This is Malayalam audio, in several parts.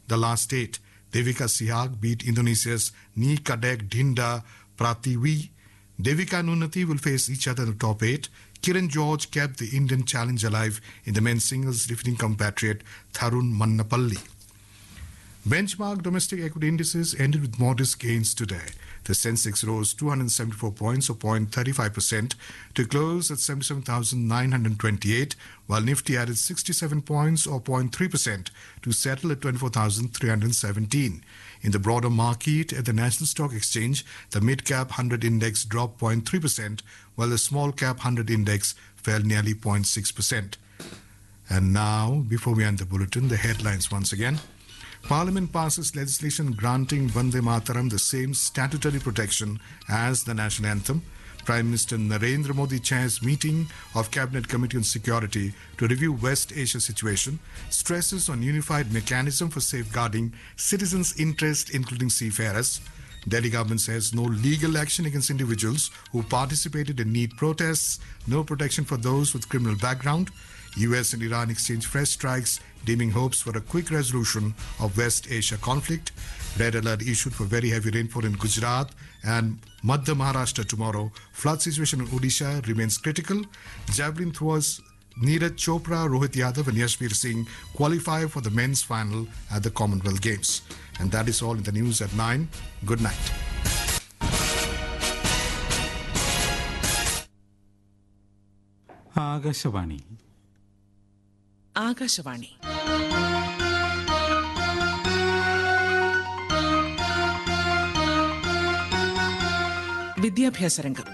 the last eight. Devika Sihag beat Indonesia's Ni Kadek Dinda Pratiwi. Devika and Unnati will face each other in the top eight. Kiran George kept the Indian challenge alive in the men's singles, defeating compatriot Tharun Mannapalli. Benchmark domestic equity indices ended with modest gains today. The Sensex rose 274 points or 0.35% to close at 77,928, while Nifty added 67 points or 0.3% to settle at 24,317. In the broader market at the National Stock Exchange, the mid-cap 100 index dropped 0.3%, while the small-cap 100 index fell nearly 0.6%. And now, before we end the bulletin, the headlines once again. Parliament passes legislation granting Vande Mataram the same statutory protection as the national anthem. Prime Minister Narendra Modi chairs meeting of Cabinet Committee on Security to review West Asia situation, stresses on unified mechanism for safeguarding citizens' interest, including seafarers. Delhi government says no legal action against individuals who participated in NEET protests, no protection for those with criminal background. US and Iran exchange fresh strikes, dimming hopes for a quick resolution of West Asia conflict. Red alert issued for very heavy rainfall in Gujarat and Madhya Maharashtra tomorrow. Flood situation in Odisha remains critical. Javelin throwers Neeraj Chopra, Rohit Yadav, and Yashvir Singh qualify for the men's final at the Commonwealth Games. And that is all in the news at 9. Good night. Akashvani Akashvani വിദ്യാഭ്യാസ രംഗം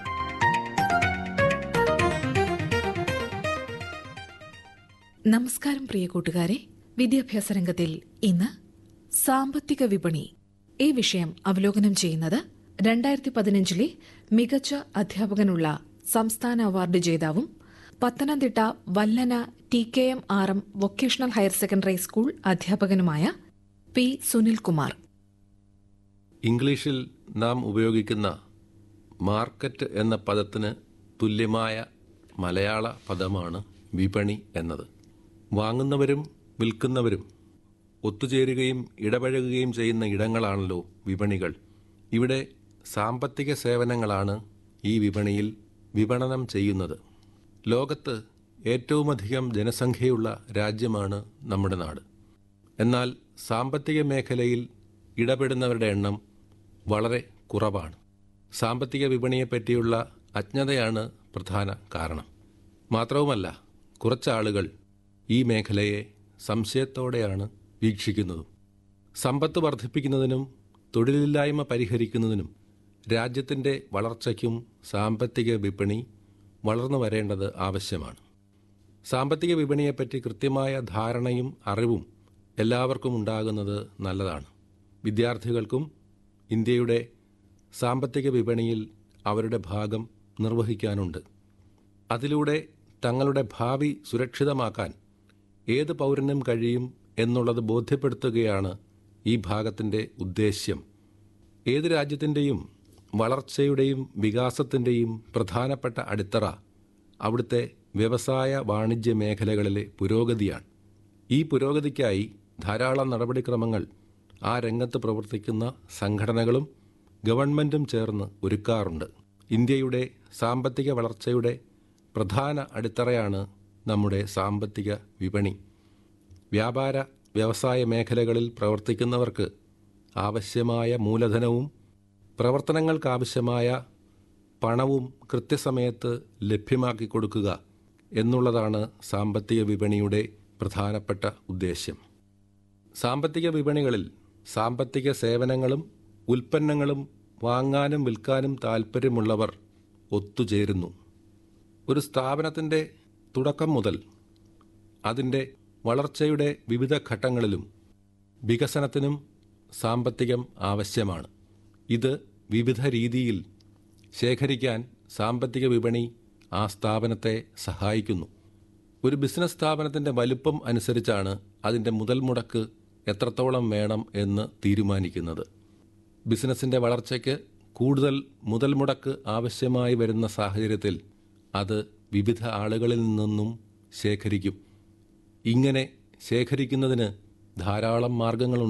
നമസ്കാരം പ്രിയ കൂട്ടുകാരെ വിദ്യാഭ്യാസ രംഗത്തിൽ ഇന്ന് സാമ്പത്തിക വിപണി ഈ വിഷയം അവലോകനം ചെയ്യുന്നത് രണ്ടായിരത്തി പതിനഞ്ചിലെ മികച്ച അധ്യാപകനുള്ള സംസ്ഥാന അവാർഡ് ജേതാവും Pathanamthitta Vallana T K M R M vocational higher secondary school അധ്യാപകനുമായ പി സുനിൽകുമാർ ഇംഗ്ലീഷിൽ നാം ഉപയോഗിക്കുന്ന മാർക്കറ്റ് എന്ന പദത്തിന് തുല്യമായ മലയാള പദമാണ് വിപണി എന്നത് വാങ്ങുന്നവരും വിൽക്കുന്നവരും ഒത്തുചേരുകയും ഇടപഴകുകയും ചെയ്യുന്ന ഇടങ്ങളാണല്ലോ വിപണികൾ ഇവിടെ സാമ്പത്തിക സേവനങ്ങളാണ് ഈ വിപണിയിൽ വിപണനം ചെയ്യുന്നത് ലോകത്ത് ഏറ്റവുമധികം ജനസംഖ്യയുള്ള രാജ്യമാണ് നമ്മുടെ നാട് എന്നാൽ സാമ്പത്തിക മേഖലയിൽ ഇടപെടുന്നവരുടെ എണ്ണം വളരെ കുറവാണ് സാമ്പത്തിക വിപണിയെപ്പറ്റിയുള്ള അജ്ഞതയാണ് പ്രധാന കാരണം മാത്രവുമല്ല കുറച്ചാളുകൾ ഈ മേഖലയെ സംശയത്തോടെയാണ് വീക്ഷിക്കുന്നതും സമ്പത്ത് വർദ്ധിപ്പിക്കുന്നതിനും തൊഴിലില്ലായ്മ പരിഹരിക്കുന്നതിനും രാജ്യത്തിൻ്റെ വളർച്ചയ്ക്കും സാമ്പത്തിക വിപണി വളർന്നു വരേണ്ടത് ആവശ്യമാണ് സാമ്പത്തിക വിപണിയെപ്പറ്റി കൃത്യമായ ധാരണയും അറിവും എല്ലാവർക്കും ഉണ്ടാകുന്നത് നല്ലതാണ് വിദ്യാർത്ഥികൾക്കും ഇന്ത്യയുടെ സാമ്പത്തിക വിപണിയിൽ അവരുടെ ഭാഗം നിർവഹിക്കാനുണ്ട് അതിലൂടെ തങ്ങളുടെ ഭാവി സുരക്ഷിതമാക്കാൻ ഏത് പൗരനും കഴിയും എന്നുള്ളത് ബോധ്യപ്പെടുത്തുകയാണ് ഈ ഭാഗത്തിൻ്റെ ഉദ്ദേശ്യം ഏത് രാജ്യത്തിൻ്റെയും വളർച്ചയുടെയും വികാസത്തിൻ്റെയും പ്രധാനപ്പെട്ട അടിത്തറ അവിടുത്തെ വ്യവസായ വാണിജ്യ മേഖലകളിലെ പുരോഗതിയാണ് ഈ പുരോഗതിക്കായി ധാരാളം നടപടിക്രമങ്ങൾ ആ രംഗത്ത് പ്രവർത്തിക്കുന്ന സംഘടനകളും ഗവൺമെൻറ്റും ചേർന്ന് ഒരുക്കാറുണ്ട് ഇന്ത്യയുടെ സാമ്പത്തിക വളർച്ചയുടെ പ്രധാന അടിത്തറയാണ് നമ്മുടെ സാമ്പത്തിക വിപണി വ്യാപാര വ്യവസായ മേഖലകളിൽ പ്രവർത്തിക്കുന്നവർക്ക് ആവശ്യമായ മൂലധനവും പ്രവർത്തനങ്ങൾക്കാവശ്യമായ പണവും കൃത്യസമയത്ത് ലഭ്യമാക്കി കൊടുക്കുക എന്നുള്ളതാണ് സാമ്പത്തിക വിപണിയുടെ പ്രധാനപ്പെട്ട ഉദ്ദേശ്യം സാമ്പത്തിക വിപണികളിൽ സാമ്പത്തിക സേവനങ്ങളും ഉൽപ്പന്നങ്ങളും വാങ്ങാനും വിൽക്കാനും താൽപ്പര്യമുള്ളവർ ഒത്തുചേരുന്നു ഒരു സ്ഥാപനത്തിൻ്റെ തുടക്കം മുതൽ അതിൻ്റെ വളർച്ചയുടെ വിവിധ ഘട്ടങ്ങളിലും വികസനത്തിനും സാമ്പത്തികം ആവശ്യമാണ് ഇത് വിവിധ രീതിയിൽ ശേഖരിക്കാൻ സാമ്പത്തിക വിപണി ആ സ്ഥാപനത്തെ സഹായിക്കുന്നു ഒരു ബിസിനസ് സ്ഥാപനത്തിൻ്റെ വലുപ്പം അനുസരിച്ചാണ് അതിൻ്റെ മുതൽ മുടക്ക് എത്രത്തോളം വേണം എന്ന് തീരുമാനിക്കുന്നത് ബിസിനസ്സിൻ്റെ വളർച്ചയ്ക്ക് കൂടുതൽ മുതൽ മുടക്ക് ആവശ്യമായി വരുന്ന സാഹചര്യത്തിൽ അത് വിവിധ ആളുകളിൽ നിന്നും ശേഖരിക്കും ഇങ്ങനെ ശേഖരിക്കുന്നതിന് ധാരാളം മാർഗങ്ങളുണ്ട്